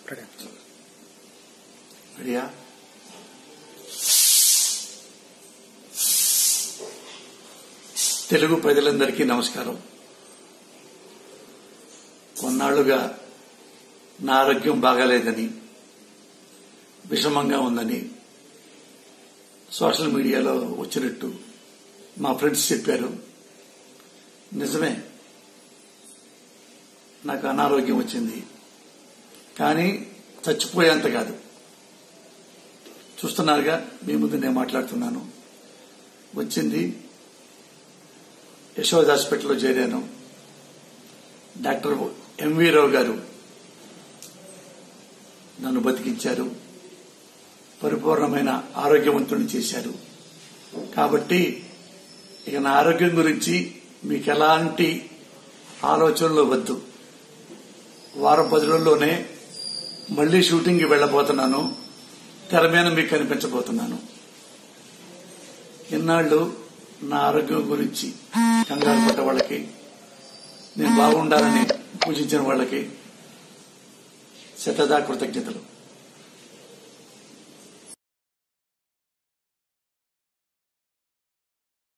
రెడీయా తెలుగు ప్రజలందరికీ నమస్కారం కొన్నాళ్లుగా నా ఆరోగ్యం బాగాలేదని విషమంగా ఉందని సోషల్ మీడియాలో వచ్చినట్టు మా ఫ్రెండ్స్ చెప్పారు నిజమే నాకు అనారోగ్యం వచ్చింది కానీ చచ్చిపోయేంత కాదు చూస్తున్నారుగా మీ ముందు నేను మాట్లాడుతున్నాను వచ్చింది యశోద్ హాస్పిటల్లో చేరాను డాక్టర్ ఎంవి రావు గారు నన్ను బతికించారు పరిపూర్ణమైన ఆరోగ్యవంతుని చేశారు కాబట్టి ఇక నా ఆరోగ్యం గురించి మీకు ఎలాంటి ఆలోచనలు వద్దు వారం పది రోజుల్లోనే మళ్లీ షూటింగ్కి వెళ్లబోతున్నాను తెర మీద మీకు కనిపించబోతున్నాను ఇన్నాళ్లు నా ఆరోగ్యం గురించి కంగారు పడ్డ వాళ్ళకి నేను బాగుండాలని పూజించిన వాళ్ళకి శతదా కృతజ్ఞతలు